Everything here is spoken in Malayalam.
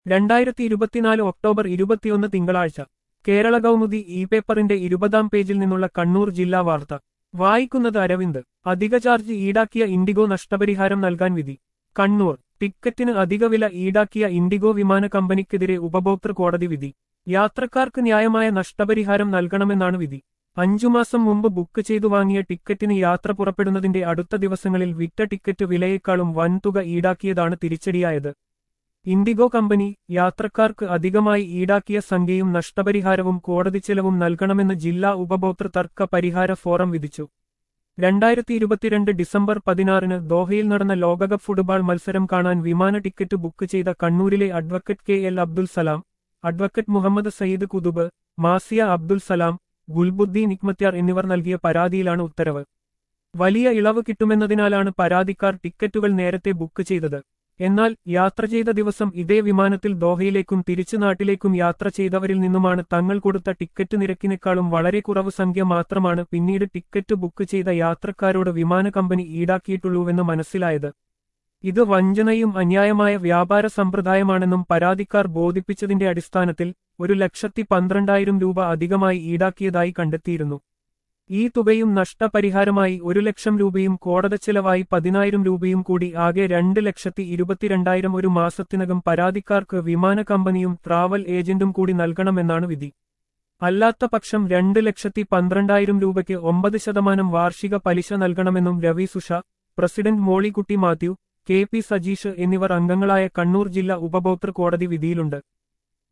രണ്ടായിരത്തി ഇരുപത്തിനാല് ഒക്ടോബർ ഇരുപത്തിയൊന്ന് തിങ്കളാഴ്ച കേരള കൗമുദി ഇ പേപ്പറിന്റെ ഇരുപതാം പേജിൽ നിന്നുള്ള കണ്ണൂർ ജില്ലാ വാർത്ത വായിക്കുന്നത് അരവിന്ദ് അധിക ചാർജ് ഈടാക്കിയ ഇൻഡിഗോ നഷ്ടപരിഹാരം നൽകാൻ വിധി കണ്ണൂർ ടിക്കറ്റിന് അധിക വില ഈടാക്കിയ ഇൻഡിഗോ വിമാന കമ്പനിക്കെതിരെ ഉപഭോക്തൃ കോടതി വിധി യാത്രക്കാർക്ക് ന്യായമായ നഷ്ടപരിഹാരം നൽകണമെന്നാണ് വിധി അഞ്ചു മാസം മുമ്പ് ബുക്ക് ചെയ്തു വാങ്ങിയ ടിക്കറ്റിന് യാത്ര പുറപ്പെടുന്നതിന്റെ അടുത്ത ദിവസങ്ങളിൽ വിറ്റ ടിക്കറ്റ് വിലയേക്കാളും വൻതുക ഈടാക്കിയതാണ് തിരിച്ചടിയായത് ഇൻഡിഗോ കമ്പനി യാത്രക്കാർക്ക് അധികമായി ഈടാക്കിയ സംഖ്യയും നഷ്ടപരിഹാരവും കോടതി ചെലവും നൽകണമെന്ന് ജില്ലാ ഉപഭോക്തൃ തർക്ക പരിഹാര ഫോറം വിധിച്ചു രണ്ടായിരത്തി ഇരുപത്തിരണ്ട് ഡിസംബർ പതിനാറിന് ദോഹയിൽ നടന്ന ലോകകപ്പ് ഫുട്ബോൾ മത്സരം കാണാൻ വിമാന ടിക്കറ്റ് ബുക്ക് ചെയ്ത കണ്ണൂരിലെ advocate K L Abdul Salam advocate Muhammad Sayyid Kuthub Masiya Abdul Salam Gulbuddin Hekmatyar എന്നിവർ നൽകിയ പരാതിയിലാണ് ഉത്തരവ് വലിയ ഇളവ് കിട്ടുമെന്നതിനാലാണ് പരാതിക്കാർ ടിക്കറ്റുകൾ നേരത്തെ ബുക്ക് ചെയ്തത് എന്നാൽ യാത്ര ചെയ്ത ദിവസം ഇതേ വിമാനത്തിൽ ദോഹയിലേക്കും തിരിച്ചു നാട്ടിലേക്കും യാത്ര ചെയ്തവരിൽ നിന്നുമാണ് തങ്ങൾ കൊടുത്ത ടിക്കറ്റ് നിരക്കിനേക്കാളും വളരെ കുറവ് സംഖ്യ മാത്രമാണ് പിന്നീട് ടിക്കറ്റ് ബുക്ക് ചെയ്ത യാത്രക്കാരോട് വിമാന കമ്പനി ഈടാക്കിയിട്ടുള്ളൂവെന്ന് മനസ്സിലായത് ഇത് വഞ്ചനയും അന്യായമായ വ്യാപാര സമ്പ്രദായമാണെന്നും പരാതിക്കാർ ബോധിപ്പിച്ചതിന്റെ അടിസ്ഥാനത്തിൽ ഒരു ലക്ഷത്തി പന്ത്രണ്ടായിരം രൂപ അധികമായി ഈടാക്കിയതായി കണ്ടെത്തിയിരുന്നു ഈ തുകയും നഷ്ടപരിഹാരമായി ഒരു ലക്ഷം രൂപയും കോടതിച്ചെലവായി പതിനായിരം രൂപയും കൂടി ആകെ രണ്ട് ലക്ഷത്തി ഇരുപത്തിരണ്ടായിരം ഒരു മാസത്തിനകം പരാതിക്കാർക്ക് വിമാന കമ്പനിയും ട്രാവൽ ഏജന്റും കൂടി നൽകണമെന്നാണ് വിധി അല്ലാത്ത പക്ഷം രണ്ട് ലക്ഷത്തി പന്ത്രണ്ടായിരം രൂപയ്ക്ക് ഒമ്പത് ശതമാനം വാർഷിക പലിശ നൽകണമെന്നും Ravi Susha president Mollykutty Mathew K P Sajeesh എന്നിവർ അംഗങ്ങളായ കണ്ണൂർ ജില്ലാ ഉപഭോക്തൃ കോടതി വിധിയിലുണ്ട്